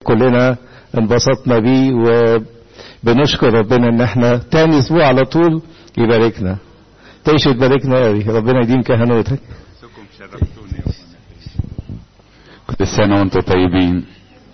كلنا انبسطنا بيه وبنشكر ربنا ان احنا تاني اسبوع على طول يباركنا تعيش تباركنا قوي ربنا يديم كهنوتك كل سنة وانتم طيبين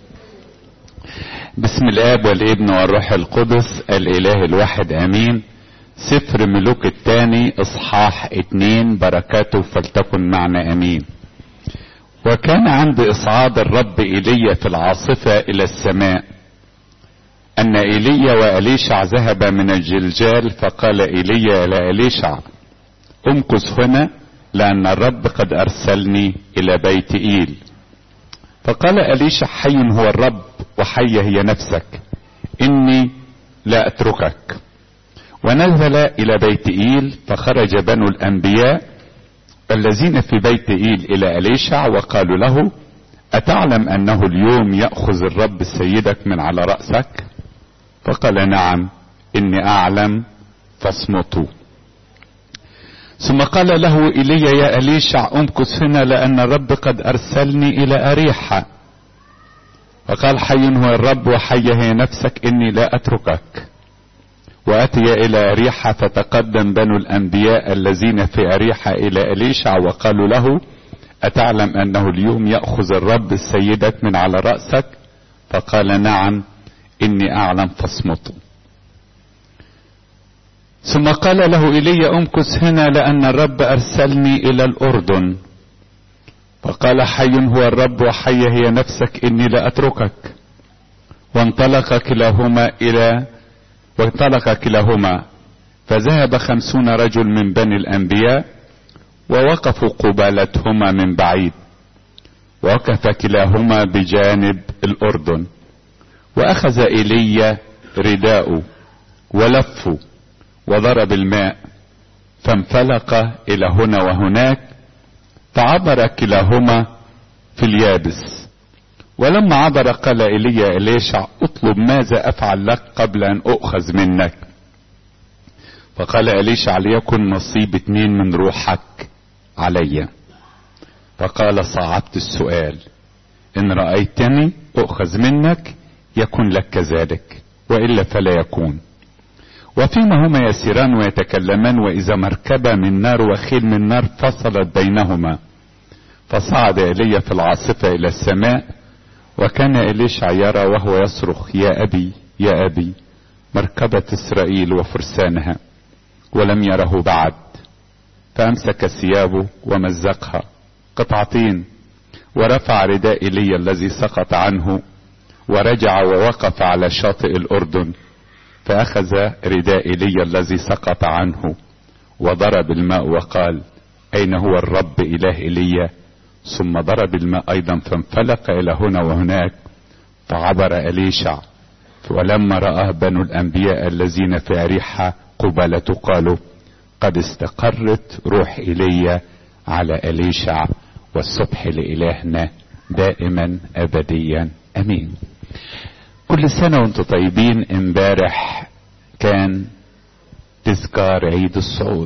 بسم الاب والابن والروح القدس الاله الواحد امين سفر ملوك الثاني اصحاح اتنين بركاته فلتكن معنا امين وكان عند اصعاد الرب ايليا في العاصفة الى السماء ان ايليا واليشع ذهب من الجلجال فقال ايليا الى اليشع امكث هنا لان الرب قد ارسلني الى بيت ايل فقال اليشع حي هو الرب وحي هي نفسك اني لا اتركك ونزل الى بيت ايل فخرج بنو الانبياء الذين في بيت ايل الى اليشع وقالوا له اتعلم انه اليوم ياخذ الرب سيدك من على راسك فقال نعم اني اعلم فاصمتوا ثم قال له ايليا يا اليشع امكث هنا لان الرب قد ارسلني الى اريحه فقال حي هو الرب وحي هي نفسك اني لا اتركك واتي الى اريحة فتقدم بنو الانبياء الذين في اريحة الى اليشع وقالوا له اتعلم انه اليوم يأخذ الرب سيدك من على رأسك فقال نعم اني اعلم فاصمتوا ثم قال له ايليا امكث هنا لان الرب ارسلني الى الاردن فقال حي هو الرب وحي هي نفسك اني لا اتركك وانطلق كلاهما الى وانطلق كلاهما فذهب خمسون رجل من بني الانبياء ووقفوا قبالتهما من بعيد ووقف كلاهما بجانب الاردن واخذ ايليا رداءه ولفه وضرب الماء فانفلق الى هنا وهناك فعبر كلاهما في اليابس ولما عبر قال ايليا اليشع اطلب ماذا افعل لك قبل ان اؤخذ منك فقال اليشع ليكن نصيب اتنين من روحك علي فقال صعبت السؤال ان رأيتني اؤخذ منك يكن لك كذلك والا فلا يكون وفيما هما يسيران ويتكلمان واذا مركبة من نار وخيل من نار فصلت بينهما فصعد ايليا في العاصفة الى السماء وكان إليشع يرى وهو يصرخ يا أبي يا أبي مركبة إسرائيل وفرسانها ولم يره بعد فأمسك ثيابه ومزقها قطعتين ورفع رداء إيليا الذي سقط عنه ورجع ووقف على شاطئ الأردن فأخذ رداء إيليا الذي سقط عنه وضرب الماء وقال أين هو الرب إله إيليا ثم ضرب الماء ايضا فانفلق الى هنا وهناك فعبر اليشع ولما رآه بنو الانبياء الذين في اريحة قبالته قالوا قد استقرت روح ايليا على اليشع والصبح لالهنا دائما ابديا امين كل سنة وانتم طيبين امبارح كان تذكار عيد الصعود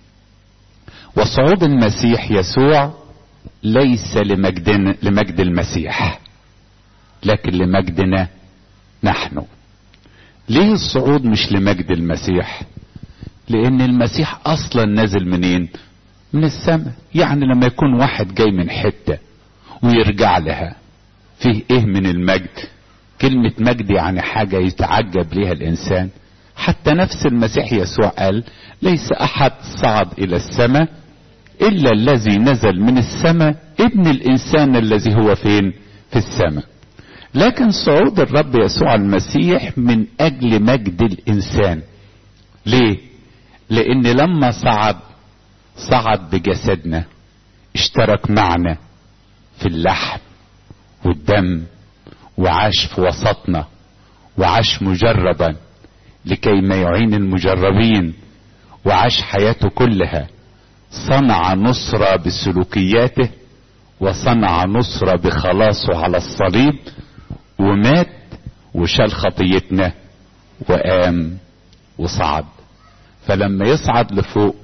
وصعود المسيح يسوع ليس لمجدنا لمجد المسيح لكن لمجدنا نحن ليه الصعود مش لمجد المسيح لان المسيح اصلا نازل منين من السماء يعني لما يكون واحد جاي من حتة ويرجع لها فيه ايه من المجد كلمة مجد يعني حاجة يتعجب ليها الانسان حتى نفس المسيح يسوع قال ليس احد صعد الى السماء الا الذي نزل من السماء ابن الانسان الذي هو فين في السماء لكن صعود الرب يسوع المسيح من اجل مجد الانسان ليه لان لما صعد صعد بجسدنا اشترك معنا في اللحم والدم وعاش في وسطنا وعاش مجربا لكي ما يعين المجربين وعاش حياته كلها صنع نصرة بسلوكياته وصنع نصرة بخلاصه على الصليب ومات وشال خطيتنا وقام وصعد فلما يصعد لفوق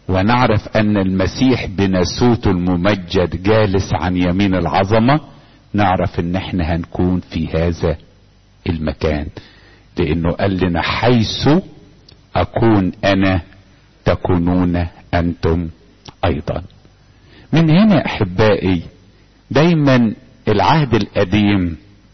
ونعرف ان المسيح بناسوته الممجد جالس عن يمين العظمة نعرف ان احنا هنكون في هذا المكان لانه قال لنا حيث اكون انا تكونون انتم ايضا من هنا احبائي دايما العهد القديم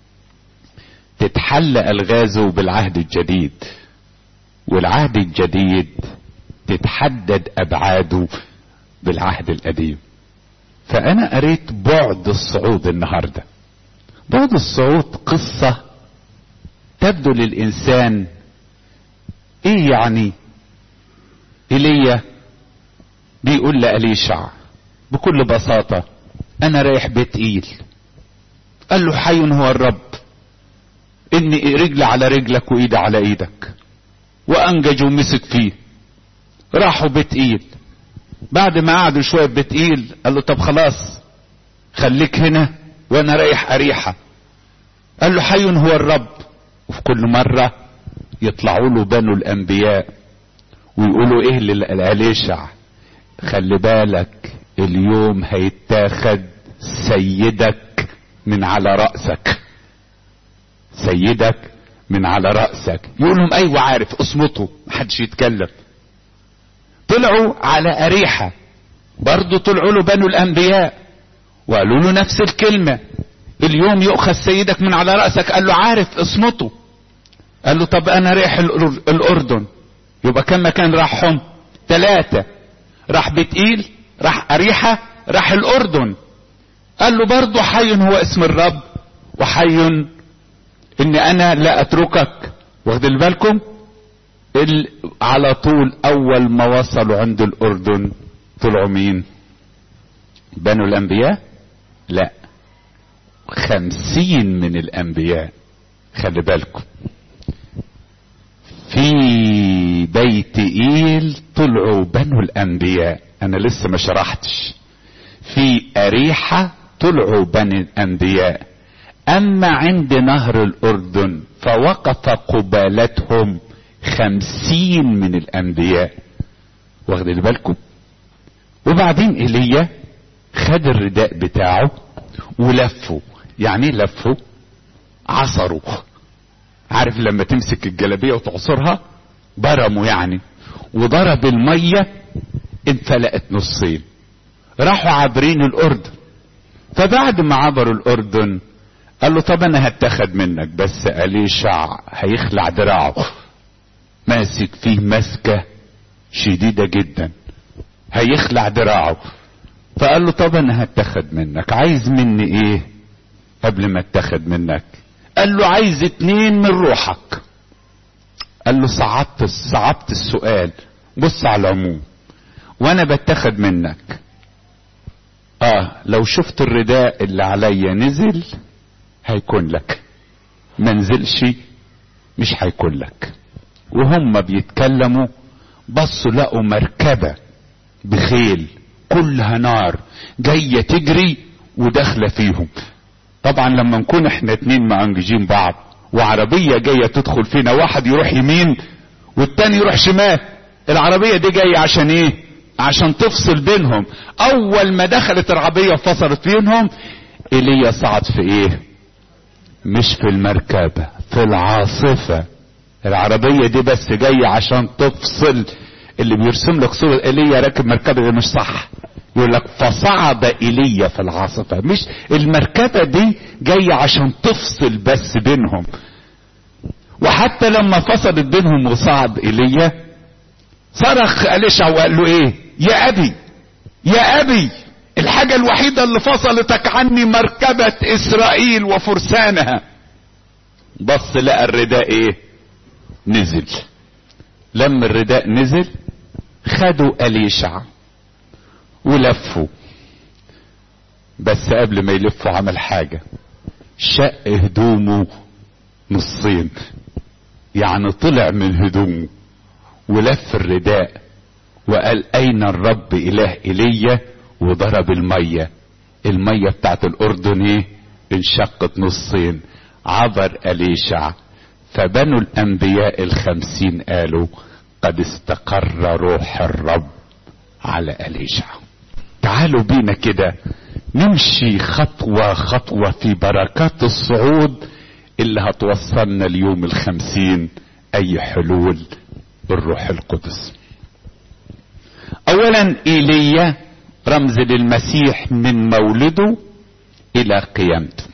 تتحل الغازه بالعهد الجديد والعهد الجديد تتحدد ابعاده بالعهد القديم فانا قريت بعد الصعود النهارده بعد الصعود قصه تبدو للانسان ايه يعني ايليا بيقول لأليشع بكل بساطة انا رايح بيت ايل قال له حي هو الرب اني رجلي على رجلك وايدي على ايدك وانجج ومسك فيه راحوا بيت ايل بعد ما قعدوا شويه في بيت ايل قال له طب خلاص خليك هنا وانا رايح اريحه قال له حي هو الرب وفي كل مره يطلعوا له بنو الانبياء ويقولوا ايه للاليشع خلي بالك اليوم هيتاخد سيدك من على رأسك سيدك من على رأسك يقول لهم ايوه عارف اصمتوا محدش يتكلم طلعوا على أريحة برضو طلعوا له بنو الأنبياء وقالوا له نفس الكلمة اليوم يؤخذ سيدك من على رأسك قال له عارف اصمته قال له طب أنا رايح الأردن يبقى كم مكان راحهم ثلاثة راح بيت إيل راح أريحة راح الأردن قال له برضو حي هو اسم الرب وحي إن أنا لا أتركك واخد بالكم ال... على طول اول ما وصلوا عند الاردن طلعوا مين بنو الانبياء لا خمسين من الانبياء خلي بالكم في بيت ايل طلعوا بنو الانبياء انا لسه ما شرحتش في اريحة طلعوا بني الانبياء اما عند نهر الاردن فوقف قبالتهم خمسين من الانبياء واخد بالكم وبعدين ايليا خد الرداء بتاعه ولفه يعني لفه عصره عارف لما تمسك الجلابية وتعصرها برموا يعني وضرب المية انفلقت نصين راحوا عابرين الاردن فبعد ما عبروا الاردن قال له طب انا هتاخد منك بس اليشع هيخلع دراعه ماسك فيه مسكة شديدة جدا هيخلع دراعه فقال له طب انا هتاخد منك عايز مني ايه قبل ما اتاخد منك قال له عايز اتنين من روحك قال له صعبت صعبت السؤال بص على العموم وانا بتاخد منك اه لو شفت الرداء اللي عليا نزل هيكون لك ما نزلش مش هيكون لك وهم بيتكلموا بصوا لقوا مركبة بخيل كلها نار جاية تجري وداخلة فيهم طبعا لما نكون احنا اتنين معنجين بعض وعربية جاية تدخل فينا واحد يروح يمين والتاني يروح شمال العربية دي جاية عشان ايه عشان تفصل بينهم اول ما دخلت العربية وفصلت بينهم ايليا صعد في ايه مش في المركبة في العاصفة العربية دي بس جاية عشان تفصل اللي بيرسم لك صورة ايليا راكب مركبة ده مش صح يقول لك فصعد ايليا في العاصفة مش المركبة دي جاية عشان تفصل بس بينهم وحتى لما فصلت بينهم وصعد ايليا صرخ اليشع وقال له ايه يا ابي يا ابي الحاجة الوحيدة اللي فصلتك عني مركبة اسرائيل وفرسانها بص لقى الرداء ايه نزل لما الرداء نزل خدوا أليشع ولفوا بس قبل ما يلفوا عمل حاجة شق هدومه نصين يعني طلع من هدومه ولف الرداء وقال اين الرب اله ايليا وضرب المية المية بتاعت الاردن ايه انشقت نصين عبر اليشع فبنو الانبياء الخمسين قالوا قد استقر روح الرب على اليشع تعالوا بينا كده نمشي خطوة خطوة في بركات الصعود اللي هتوصلنا اليوم الخمسين اي حلول بالروح القدس اولا ايليا رمز للمسيح من مولده الى قيامته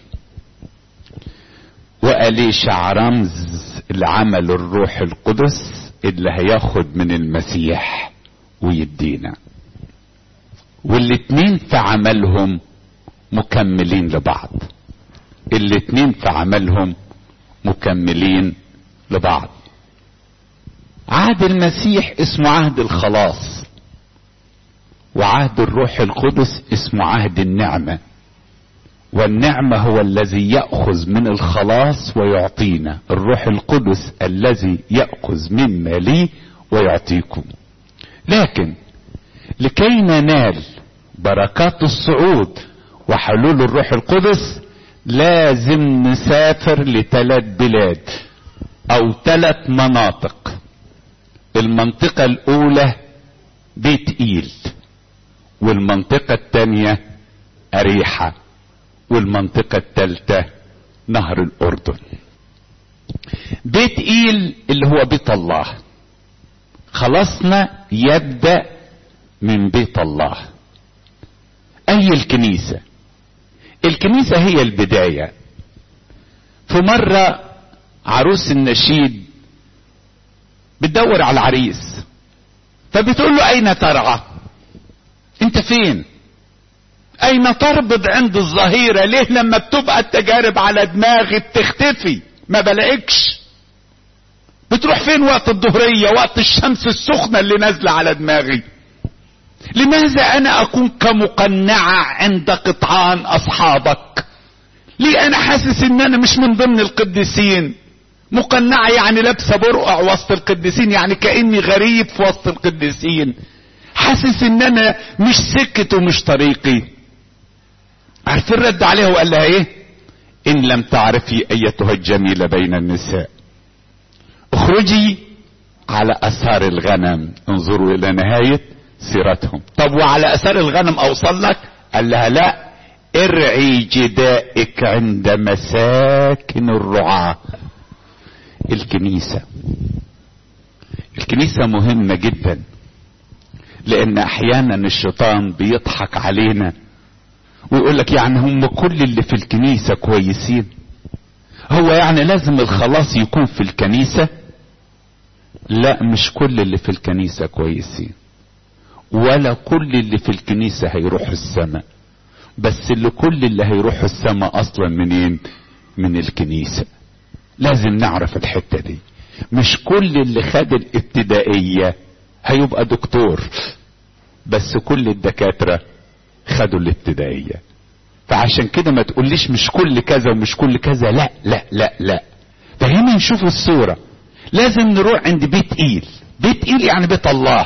وأليشع رمز لعمل الروح القدس اللي هياخد من المسيح ويدينا والاتنين في عملهم مكملين لبعض الاتنين في عملهم مكملين لبعض عهد المسيح اسمه عهد الخلاص وعهد الروح القدس اسمه عهد النعمه والنعمة هو الذي يأخذ من الخلاص ويعطينا الروح القدس الذي يأخذ مما لي ويعطيكم لكن لكي ننال بركات الصعود وحلول الروح القدس لازم نسافر لثلاث بلاد او ثلاث مناطق المنطقة الاولى بيت ايل والمنطقة الثانية اريحة والمنطقة الثالثة نهر الأردن بيت إيل اللي هو بيت الله خلصنا يبدأ من بيت الله أي الكنيسة الكنيسة هي البداية في مرة عروس النشيد بتدور على العريس فبتقول له أين ترعى أنت فين اين تربض عند الظهيرة ليه لما بتبقى التجارب على دماغي بتختفي ما بلاقيكش بتروح فين وقت الظهرية وقت الشمس السخنة اللي نازلة على دماغي لماذا انا اكون كمقنعة عند قطعان اصحابك ليه انا حاسس ان انا مش من ضمن القديسين مقنعة يعني لابسة برقع وسط القديسين يعني كأني غريب في وسط القديسين حاسس ان انا مش سكت ومش طريقي عارفين رد عليها وقال لها ايه ان لم تعرفي ايتها الجميلة بين النساء اخرجي على اثار الغنم انظروا الى نهاية سيرتهم طب وعلى اثار الغنم اوصل لك قال لها لا ارعي جدائك عند مساكن الرعاة الكنيسة الكنيسة مهمة جدا لان احيانا الشيطان بيضحك علينا ويقول لك يعني هم كل اللي في الكنيسة كويسين هو يعني لازم الخلاص يكون في الكنيسة لا مش كل اللي في الكنيسة كويسين ولا كل اللي في الكنيسة هيروح السماء بس اللي كل اللي هيروح السماء اصلا منين من الكنيسة لازم نعرف الحتة دي مش كل اللي خد الابتدائية هيبقى دكتور بس كل الدكاترة خدوا الابتدائية فعشان كده ما تقوليش مش كل كذا ومش كل كذا لا لا لا لا فهنا نشوف الصورة لازم نروح عند بيت ايل بيت ايل يعني بيت الله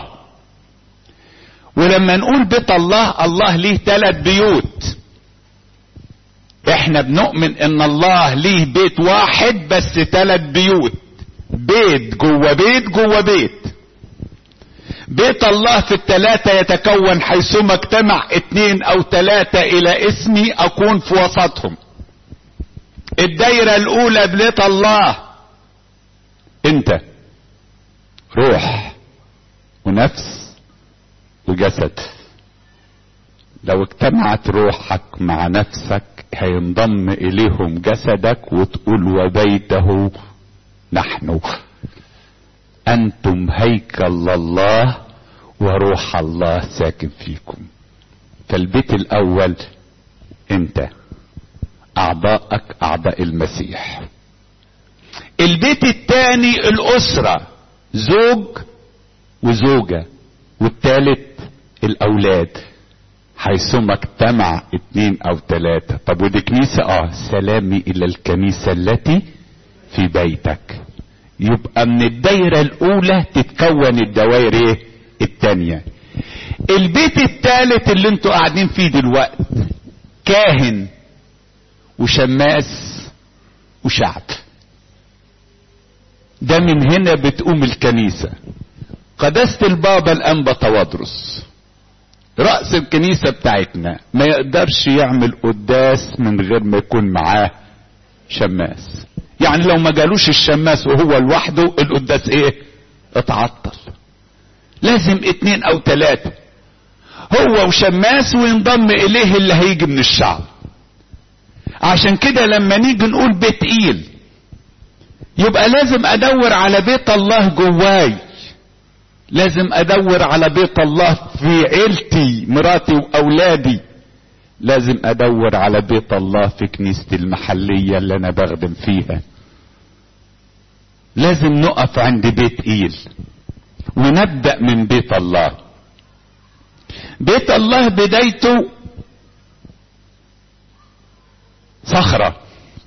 ولما نقول بيت الله الله ليه ثلاث بيوت احنا بنؤمن ان الله ليه بيت واحد بس ثلاث بيوت بيت جوه بيت جوه بيت بيت الله في التلاتة يتكون حيثما اجتمع اتنين او تلاتة الى اسمي اكون في وسطهم الدايرة الاولى بيت الله انت روح ونفس وجسد لو اجتمعت روحك مع نفسك هينضم اليهم جسدك وتقول وبيته نحن انتم هيكل الله وروح الله ساكن فيكم فالبيت الاول انت اعضائك اعضاء المسيح البيت الثاني الاسرة زوج وزوجة والثالث الاولاد حيثما اجتمع اتنين او تلاتة طب ودي كنيسة اه سلامي الى الكنيسة التي في بيتك يبقى من الدايرة الاولى تتكون الدوائر ايه التانية البيت التالت اللي انتوا قاعدين فيه دلوقتي كاهن وشماس وشعب ده من هنا بتقوم الكنيسة قداسة البابا الانبا توادرس رأس الكنيسة بتاعتنا ما يقدرش يعمل قداس من غير ما يكون معاه شماس يعني لو ما جالوش الشماس وهو لوحده القداس ايه اتعطل لازم اتنين او تلاتة هو وشماس وينضم اليه اللي هيجي من الشعب عشان كده لما نيجي نقول بيت ايل يبقى لازم ادور على بيت الله جواي لازم ادور على بيت الله في عيلتي مراتي واولادي لازم ادور على بيت الله في كنيستي المحلية اللي انا بخدم فيها لازم نقف عند بيت ايل ونبدأ من بيت الله بيت الله بدايته صخرة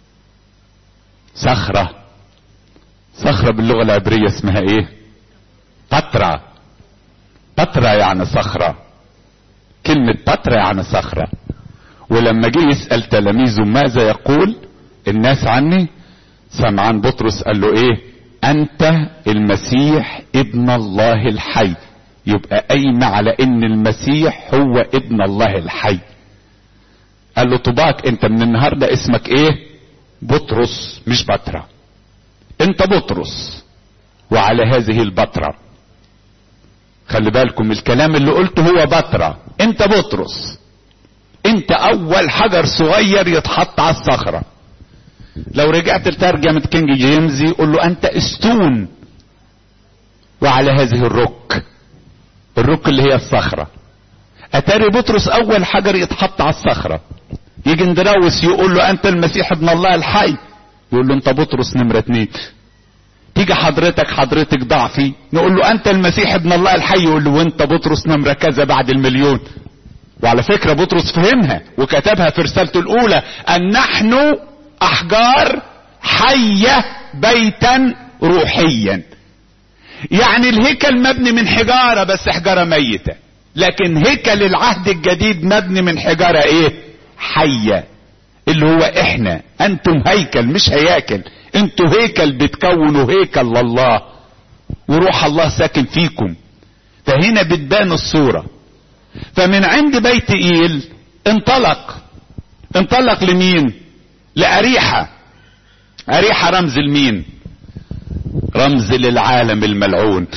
صخرة صخرة باللغة العبرية اسمها ايه بطرة بطرة يعني صخرة كلمة بطرة يعني صخرة ولما جه يسأل تلاميذه ماذا يقول الناس عني سمعان بطرس قال له ايه انت المسيح ابن الله الحي يبقى قايمة على ان المسيح هو ابن الله الحي قال له طباك انت من النهاردة اسمك ايه بطرس مش بطرة انت بطرس وعلى هذه البطرة خلي بالكم الكلام اللي قلته هو بطرة انت بطرس انت اول حجر صغير يتحط على الصخرة لو رجعت لترجمة كينج جيمز يقول له انت استون وعلى هذه الرك الرك اللي هي الصخرة اتاري بطرس اول حجر يتحط على الصخرة يجي اندراوس يقول له انت المسيح ابن الله الحي يقول له انت بطرس نمرة اتنين تيجي حضرتك حضرتك ضعفي نقول له انت المسيح ابن الله الحي يقول له وانت بطرس نمرة كذا بعد المليون وعلى فكرة بطرس فهمها وكتبها في رسالته الاولى ان نحن احجار حية بيتا روحيا يعني الهيكل مبني من حجارة بس حجارة ميتة لكن هيكل العهد الجديد مبني من حجارة ايه حية اللي هو احنا انتم هيكل مش هياكل انتوا هيكل بتكونوا هيكل لله وروح الله ساكن فيكم فهنا بتبان الصورة فمن عند بيت ايل انطلق انطلق لمين لأريحة أريحة رمز لمين رمز للعالم الملعون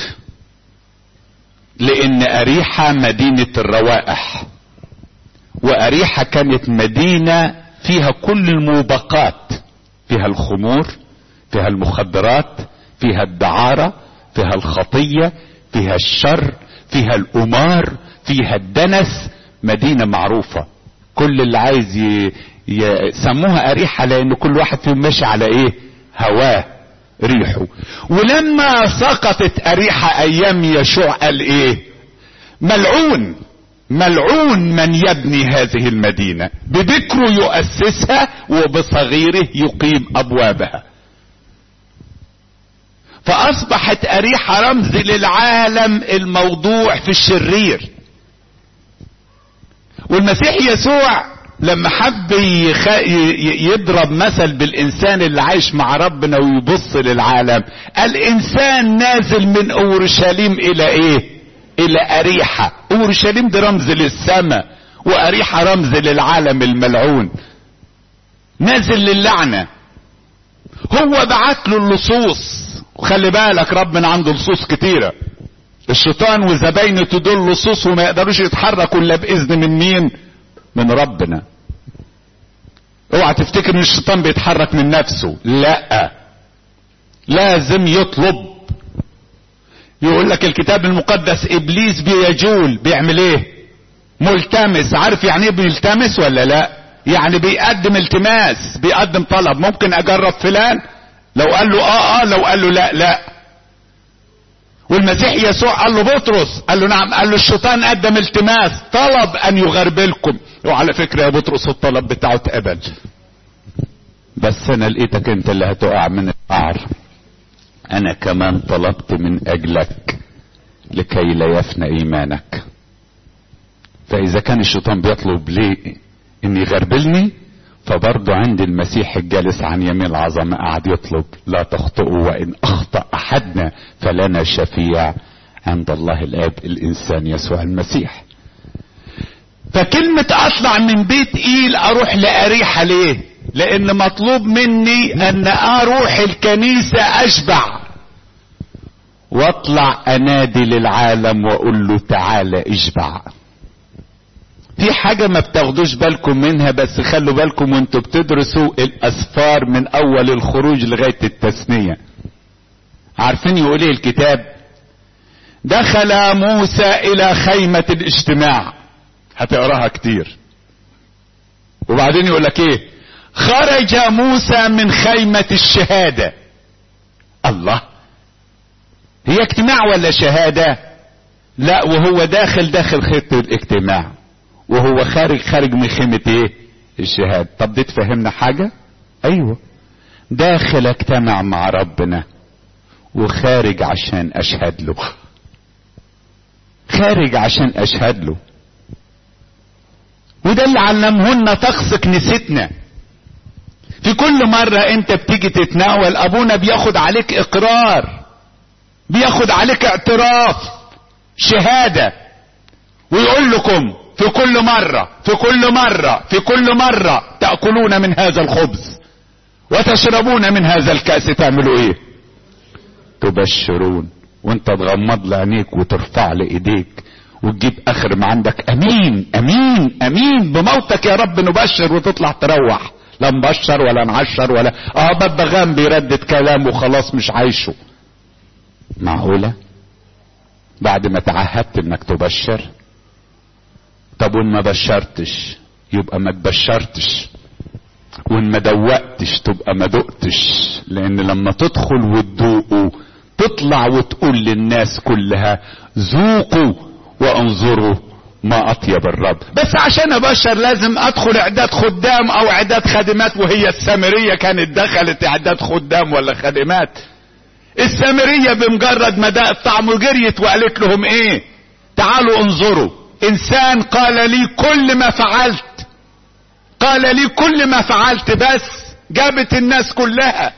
لان اريحة مدينة الروائح واريحة كانت مدينة فيها كل الموبقات فيها الخمور فيها المخدرات فيها الدعارة فيها الخطية فيها الشر فيها الامار فيها الدنس مدينة معروفة كل اللي عايز ي... يسموها اريحة لان كل واحد فيهم ماشي على ايه هواه ريحه ولما سقطت اريحة ايام يشوع قال ايه ملعون ملعون من يبني هذه المدينة ببكره يؤسسها وبصغيره يقيم ابوابها فاصبحت اريحة رمز للعالم الموضوع في الشرير والمسيح يسوع لما حب يخ... يضرب مثل بالانسان اللي عايش مع ربنا ويبص للعالم الانسان نازل من اورشليم الى ايه الى اريحة اورشليم دي رمز للسماء واريحة رمز للعالم الملعون نازل للعنة هو بعت له اللصوص وخلي بالك ربنا عنده لصوص كتيرة الشيطان وزباينه دول لصوص وما يقدروش يتحركوا الا باذن من مين من ربنا اوعى تفتكر ان الشيطان بيتحرك من نفسه لا لازم يطلب يقول لك الكتاب المقدس ابليس بيجول بيعمل ايه ملتمس عارف يعني ايه بيلتمس ولا لا يعني بيقدم التماس بيقدم طلب ممكن اجرب فلان لو قال له اه اه لو قال له لا لا والمسيح يسوع قال له بطرس قال له نعم قال له الشيطان قدم التماس طلب ان يغربلكم وعلى فكرة يا بطرس الطلب بتاعه اتقبل بس انا لقيتك انت اللي هتقع من القعر انا كمان طلبت من اجلك لكي لا يفنى ايمانك فاذا كان الشيطان بيطلب لي ان يغربلني فبرضه عند المسيح الجالس عن يمين العظمة قعد يطلب لا تخطئوا وإن أخطأ أحدنا فلنا شفيع عند الله الآب الإنسان يسوع المسيح فكلمة اطلع من بيت ايل اروح لاريحة ليه لان مطلوب مني ان اروح الكنيسة اشبع واطلع انادي للعالم واقول له تعالى اشبع في حاجة ما بتاخدوش بالكم منها بس خلوا بالكم وانتوا بتدرسوا الاسفار من اول الخروج لغاية التثنية عارفين يقول ايه الكتاب دخل موسى الى خيمة الاجتماع هتقراها كتير وبعدين يقول لك ايه خرج موسى من خيمة الشهادة الله هي اجتماع ولا شهادة لا وهو داخل داخل خيمة الاجتماع وهو خارج خارج من خيمة ايه الشهادة طب دي تفهمنا حاجة ايوه داخل اجتمع مع ربنا وخارج عشان اشهد له خارج عشان اشهد له وده اللي علمهن طقس كنيستنا في كل مرة انت بتيجي تتناول ابونا بياخد عليك اقرار بياخد عليك اعتراف شهادة ويقول لكم في كل مرة في كل مرة في كل مرة تأكلون من هذا الخبز وتشربون من هذا الكأس تعملوا ايه تبشرون وانت تغمض لعينيك وترفع لايديك وتجيب اخر ما عندك امين امين امين بموتك يا رب نبشر وتطلع تروح لا نبشر ولا نعشر ولا اه ببغان بيردد كلام وخلاص مش عايشه معقولة بعد ما تعهدت انك تبشر طب وان ما بشرتش يبقى ما تبشرتش وان ما دوقتش تبقى ما دقتش لان لما تدخل وتدوقوا تطلع وتقول للناس كلها ذوقوا وانظروا ما اطيب الرب بس عشان ابشر لازم ادخل اعداد خدام او اعداد خادمات وهي السامرية كانت دخلت اعداد خدام ولا خادمات السامرية بمجرد ما دقت طعمه جريت وقالت لهم ايه تعالوا انظروا انسان قال لي كل ما فعلت قال لي كل ما فعلت بس جابت الناس كلها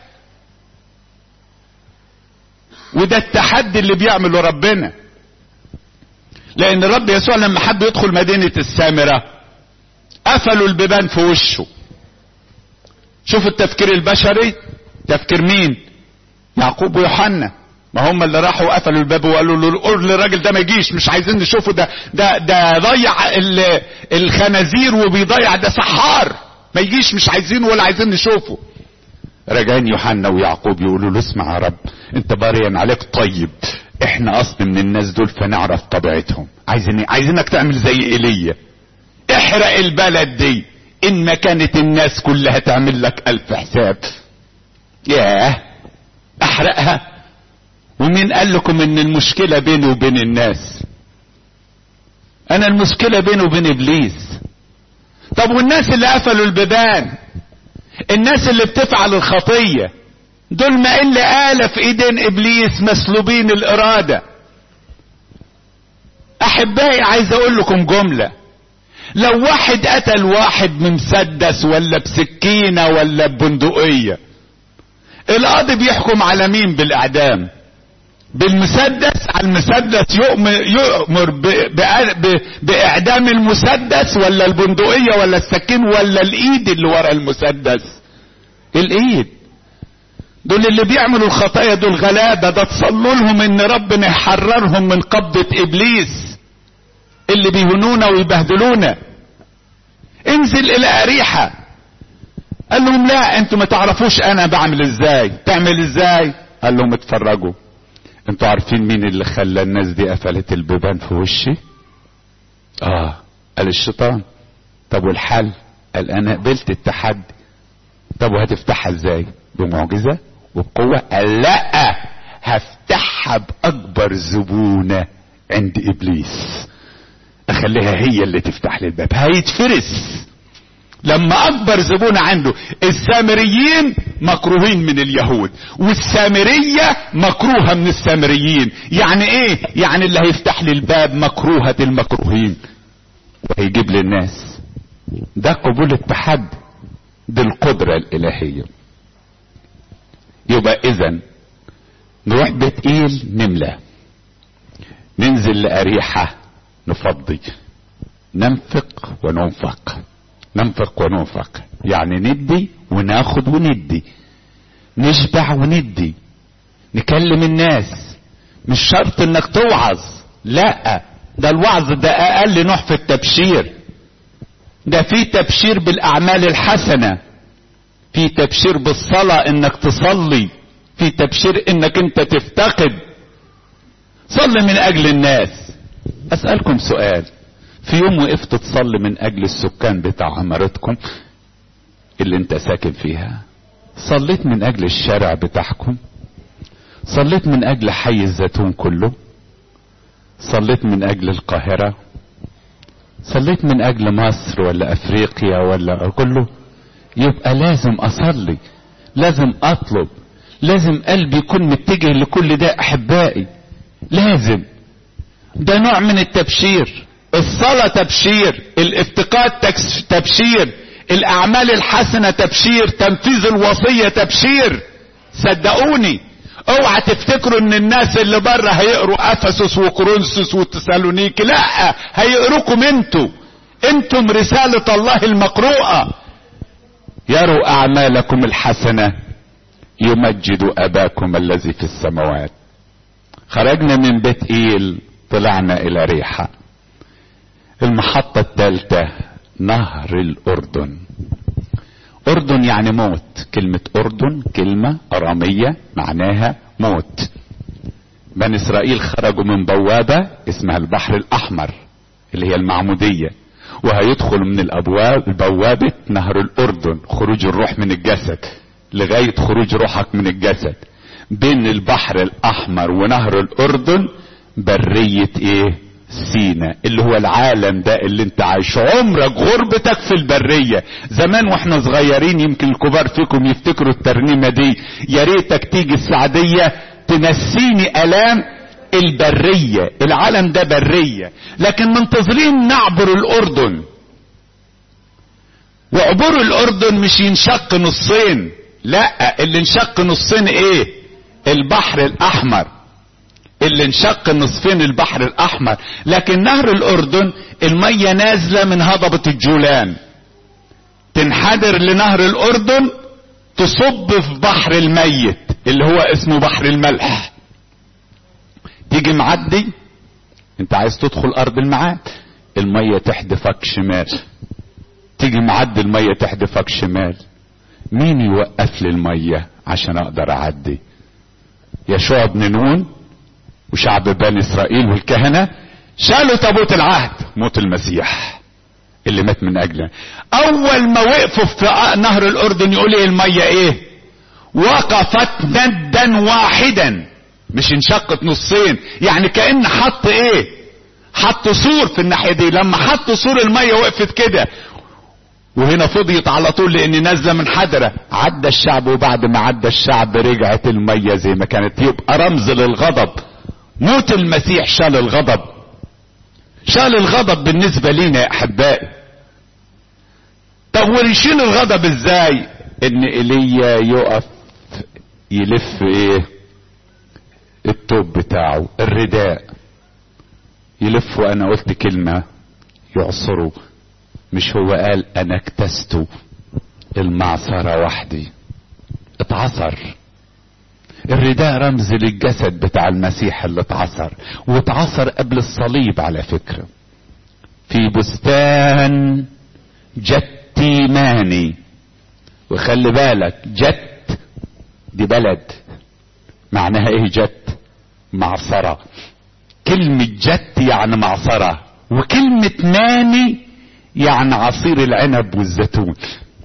وده التحدي اللي بيعمله ربنا لان الرب يسوع لما حب يدخل مدينة السامرة قفلوا البيبان في وشه شوفوا التفكير البشري تفكير مين يعقوب ويوحنا ما هم اللي راحوا قفلوا الباب وقالوا له قول للراجل ده ما يجيش مش عايزين نشوفه ده ده ده ضيع الخنازير وبيضيع ده سحار ما يجيش مش عايزينه ولا عايزين نشوفه راجعين يوحنا ويعقوب يقولوا له اسمع يا رب انت باريا عليك طيب احنا اصل من الناس دول فنعرف طبيعتهم عايزين ايه عايزينك تعمل زي ايليا احرق البلد دي ان ما كانت الناس كلها تعمل لك الف حساب ياه احرقها ومين قال لكم ان المشكلة بيني وبين الناس انا المشكلة بيني وبين ابليس طب والناس اللي قفلوا البيبان الناس اللي بتفعل الخطية دول ما الا آلة في ايدين ابليس مسلوبين الارادة احبائي عايز اقول لكم جملة لو واحد قتل واحد بمسدس ولا بسكينة ولا ببندقية القاضي بيحكم على مين بالاعدام بالمسدس على المسدس يؤمر ب... ب... ب... باعدام المسدس ولا البندقية ولا السكين ولا الايد اللي ورا المسدس الايد دول اللي بيعملوا الخطايا دول غلابة ده تصلوا لهم ان ربنا يحررهم من قبضة ابليس اللي بيهنونا ويبهدلونا انزل الى اريحة قال لهم لا انتوا ما تعرفوش انا بعمل ازاي تعمل ازاي قال لهم اتفرجوا انتوا عارفين مين اللي خلى الناس دي قفلت البيبان في وشي اه قال الشيطان طب والحل قال انا قبلت التحدي طب وهتفتحها ازاي بمعجزة وبقوة قال لا هفتحها باكبر زبونة عند ابليس اخليها هي اللي تفتح لي الباب هيتفرس لما اكبر زبون عنده السامريين مكروهين من اليهود والسامرية مكروهة من السامريين يعني ايه يعني اللي هيفتح لي الباب مكروهة المكروهين وهيجيب لي الناس ده قبول التحدي دي القدرة الالهية يبقى اذا نروح بيت ايل نملى ننزل لاريحة نفضي ننفق وننفق ننفق وننفق يعني ندي وناخد وندي نشبع وندي نكلم الناس مش شرط انك توعظ لا ده الوعظ ده اقل نوع في التبشير ده في تبشير بالاعمال الحسنه في تبشير بالصلاه انك تصلي في تبشير انك انت تفتقد صلي من اجل الناس اسالكم سؤال في يوم وقفت تصلي من اجل السكان بتاع عمارتكم اللي انت ساكن فيها صليت من اجل الشارع بتاعكم صليت من اجل حي الزيتون كله صليت من اجل القاهرة صليت من اجل مصر ولا افريقيا ولا كله يبقى لازم اصلي لازم اطلب لازم قلبي يكون متجه لكل ده احبائي لازم ده نوع من التبشير الصلاة تبشير الافتقاد تبشير الاعمال الحسنة تبشير تنفيذ الوصية تبشير صدقوني اوعى تفتكروا ان الناس اللي بره هيقروا افسس وكورنثوس وتسالونيكي لا هيقروكم انتوا انتم رسالة الله المقروءة يروا اعمالكم الحسنة يمجد اباكم الذي في السماوات خرجنا من بيت ايل طلعنا الى ريحة المحطة الثالثة نهر الاردن اردن يعني موت كلمة اردن كلمة ارامية معناها موت بني اسرائيل خرجوا من بوابة اسمها البحر الاحمر اللي هي المعمودية وهيدخلوا من الابواب بوابة نهر الاردن خروج الروح من الجسد لغاية خروج روحك من الجسد بين البحر الاحمر ونهر الاردن برية ايه سينا اللي هو العالم ده اللي انت عايشه عمرك غربتك في البرية زمان واحنا صغيرين يمكن الكبار فيكم يفتكروا الترنيمة دي يا ريتك تيجي السعدية تنسيني الام البرية العالم ده برية لكن منتظرين نعبر الاردن وعبور الاردن مش ينشق نصين لا اللي انشق نصين ايه البحر الاحمر اللي انشق نصفين البحر الاحمر لكن نهر الاردن المية نازلة من هضبة الجولان تنحدر لنهر الاردن تصب في بحر الميت اللي هو اسمه بحر الملح تيجي معدي انت عايز تدخل ارض المعاد المية تحدفك شمال تيجي معدي المية تحدفك شمال مين يوقف لي المية عشان اقدر اعدي يشوع بن نون وشعب بني اسرائيل والكهنه شالوا تابوت العهد موت المسيح اللي مات من اجله اول ما وقفوا في نهر الاردن يقول ايه الميه ايه وقفت ندا واحدا مش انشقت نصين يعني كان حط ايه حط سور في الناحيه دي لما حط سور الميه وقفت كده وهنا فضيت على طول لان نازله من حدره عدى الشعب وبعد ما عدى الشعب رجعت الميه زي ما كانت يبقى رمز للغضب موت المسيح شال الغضب شال الغضب بالنسبة لينا يا احبائي طب ويشيل الغضب ازاي ان ايليا يقف يلف ايه التوب بتاعه الرداء يلف وانا قلت كلمة يعصره مش هو قال انا اكتست المعصرة وحدي اتعصر الرداء رمز للجسد بتاع المسيح اللي اتعصر واتعصر قبل الصليب على فكرة في بستان جتيماني وخلي بالك جت دي بلد معناها ايه جت معصرة كلمة جت يعني معصرة وكلمة ماني يعني عصير العنب والزيتون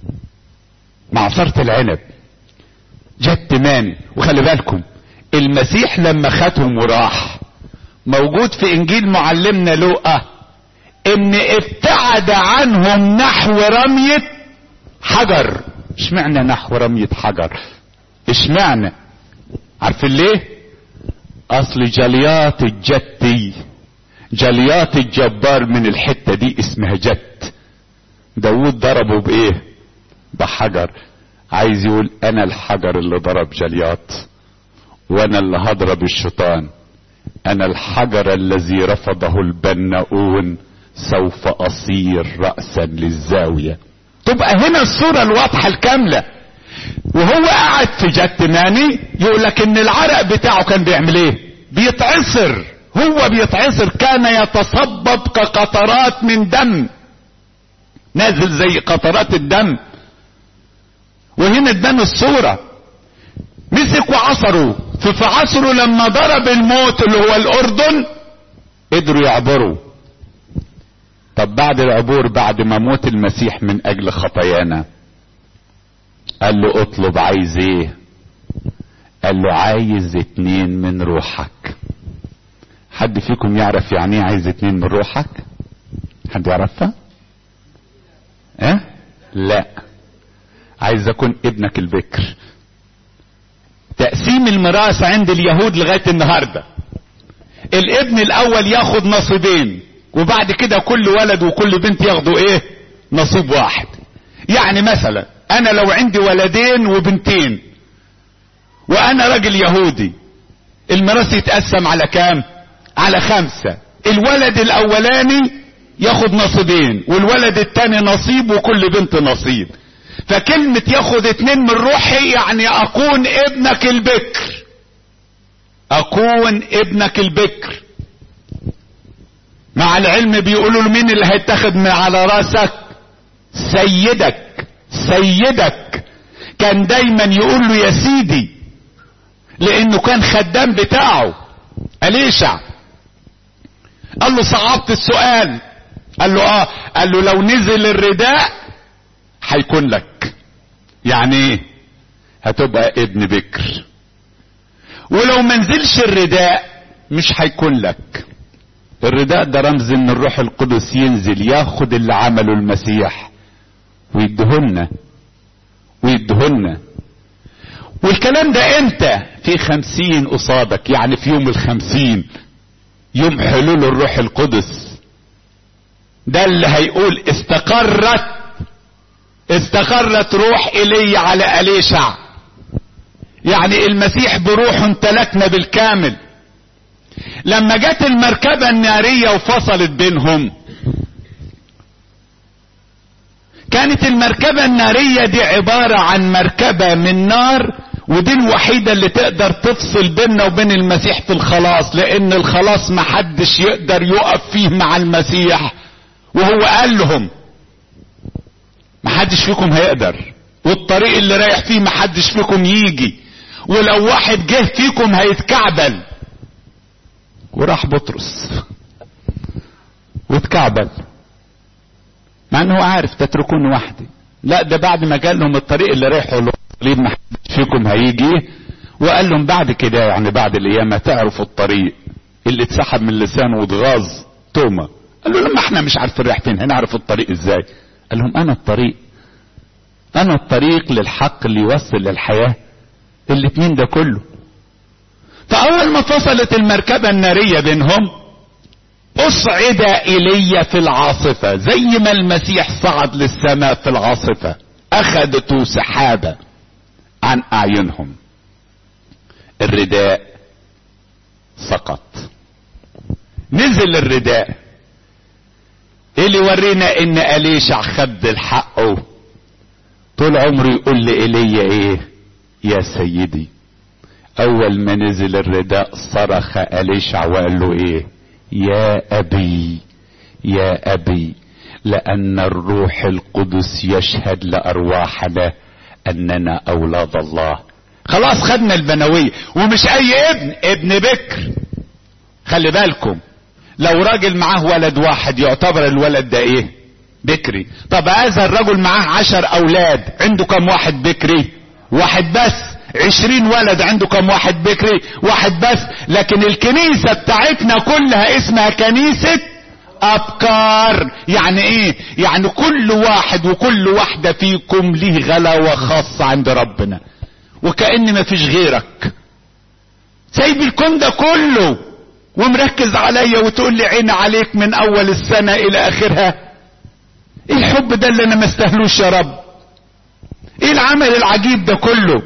معصرة العنب جت ماني وخلي بالكم المسيح لما خدهم وراح موجود في انجيل معلمنا لوقا ان ابتعد عنهم نحو رمية حجر اشمعنى نحو رمية حجر اشمعنى عارفين ليه اصل جليات الجتي جليات الجبار من الحتة دي اسمها جت داود ضربه بايه بحجر عايز يقول انا الحجر اللي ضرب جليات وانا اللي هضرب الشيطان انا الحجر الذي رفضه البناؤون سوف اصير رأسا للزاوية تبقى هنا الصورة الواضحة الكاملة وهو قاعد في جتماني يقول لك ان العرق بتاعه كان بيعمل ايه بيتعصر هو بيتعصر كان يتصبب كقطرات من دم نازل زي قطرات الدم وهنا ادانا الصورة مسك وعصروا ففي عصره لما ضرب الموت اللي هو الاردن قدروا يعبروا طب بعد العبور بعد ما موت المسيح من اجل خطايانا قال له اطلب عايز ايه قال له عايز اتنين من روحك حد فيكم يعرف يعني ايه عايز اتنين من روحك حد يعرفها اه لا عايز اكون ابنك البكر تقسيم الميراث عند اليهود لغايه النهارده الابن الاول ياخد نصيبين وبعد كده كل ولد وكل بنت ياخدوا ايه نصيب واحد يعني مثلا انا لو عندي ولدين وبنتين وانا راجل يهودي الميراث يتقسم على كام على خمسة الولد الاولاني ياخد نصيبين والولد التاني نصيب وكل بنت نصيب فكلمة ياخد اتنين من روحي يعني اكون ابنك البكر اكون ابنك البكر مع العلم بيقولوا له مين اللي هيتاخد من على راسك سيدك سيدك كان دايما يقول له يا سيدي لانه كان خدام بتاعه اليشع قال له صعبت السؤال قال له اه قال له لو نزل الرداء هيكون لك يعني ايه هتبقى ابن بكر ولو منزلش الرداء مش هيكون لك الرداء ده رمز ان الروح القدس ينزل ياخد اللي عمله المسيح ويدهن ويدهن والكلام ده امتى في خمسين قصادك يعني في يوم الخمسين يوم حلول الروح القدس ده اللي هيقول استقرت استقرت روح ايلي على اليشع يعني المسيح بروحه امتلكنا بالكامل لما جت المركبة النارية وفصلت بينهم كانت المركبة النارية دي عبارة عن مركبة من نار ودي الوحيدة اللي تقدر تفصل بيننا وبين المسيح في الخلاص لان الخلاص محدش يقدر يقف فيه مع المسيح وهو قال لهم محدش فيكم هيقدر والطريق اللي رايح فيه محدش فيكم يجي ولو واحد جه فيكم هيتكعبل وراح بطرس واتكعبل مع انه عارف تتركوني وحدي لا ده بعد ما قال لهم الطريق اللي رايحوا له ما حدش فيكم هيجي وقال لهم بعد كده يعني بعد الايام تعرفوا الطريق اللي اتسحب من لسانه واتغاظ توما قال له لما احنا مش عارفين رايح فين هنعرف الطريق ازاي قال لهم انا الطريق انا الطريق للحق اللي يوصل للحياه الاتنين ده كله فاول ما فصلت المركبة النارية بينهم اصعد الي في العاصفة زي ما المسيح صعد للسماء في العاصفة اخذته سحابة عن اعينهم الرداء سقط نزل الرداء ايه اللي يورينا ان اليشع خد الحقه طول عمره يقول لإيليا ايه يا سيدي اول ما نزل الرداء صرخ اليشع وقال له ايه يا ابي يا ابي لان الروح القدس يشهد لارواحنا اننا اولاد الله خلاص خدنا البنوية ومش اي ابن ابن بكر خلي بالكم لو راجل معاه ولد واحد يعتبر الولد ده ايه بكري طب هذا الرجل معاه عشر اولاد عنده كم واحد بكري واحد بس عشرين ولد عنده كم واحد بكري واحد بس لكن الكنيسة بتاعتنا كلها اسمها كنيسة ابكار يعني ايه يعني كل واحد وكل واحدة فيكم ليه غلاوة خاصة عند ربنا وكأن ما فيش غيرك سايب الكون ده كله ومركز عليا وتقول لي عين عليك من اول السنة الى اخرها ايه الحب ده اللي انا ما استهلوش يا رب ايه العمل العجيب ده كله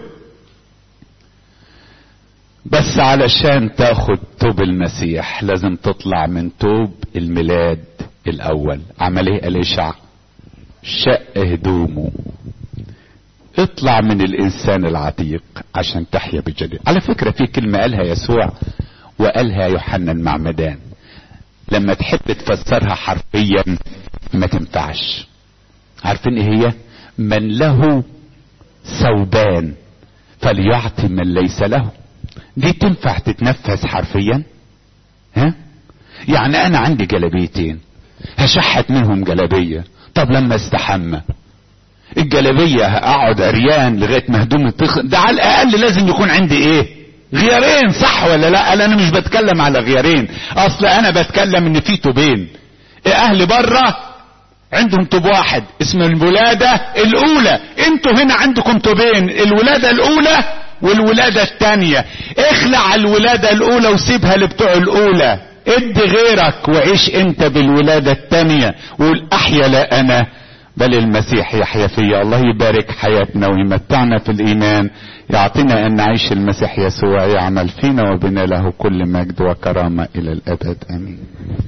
بس علشان تاخد توب المسيح لازم تطلع من توب الميلاد الاول عمل ايه اليشع شق هدومه اطلع من الانسان العتيق عشان تحيا بالجديد على فكرة في كلمة قالها يسوع وقالها يوحنا المعمدان لما تحب تفسرها حرفيا ما تنفعش عارفين ايه هي من له ثوبان فليعطي من ليس له دي تنفع تتنفذ حرفيا ها يعني انا عندي جلبيتين هشحت منهم جلبية طب لما استحمى الجلبية هقعد عريان لغاية ما هدومي تخ... ده على الاقل لازم يكون عندي ايه غيارين صح ولا لا انا مش بتكلم على غيارين اصل انا بتكلم ان في توبين اهل بره عندهم توب واحد اسمه الولادة الاولى انتوا هنا عندكم توبين الولادة الاولى والولادة التانية اخلع الولادة الاولى وسيبها لبتوع الاولى ادي غيرك وعيش انت بالولادة التانية وقول احيا لا انا بل المسيح يحيا فيا الله يبارك حياتنا ويمتعنا في الايمان يعطينا ان نعيش المسيح يسوع يعمل فينا وبنا له كل مجد وكرامة الى الابد امين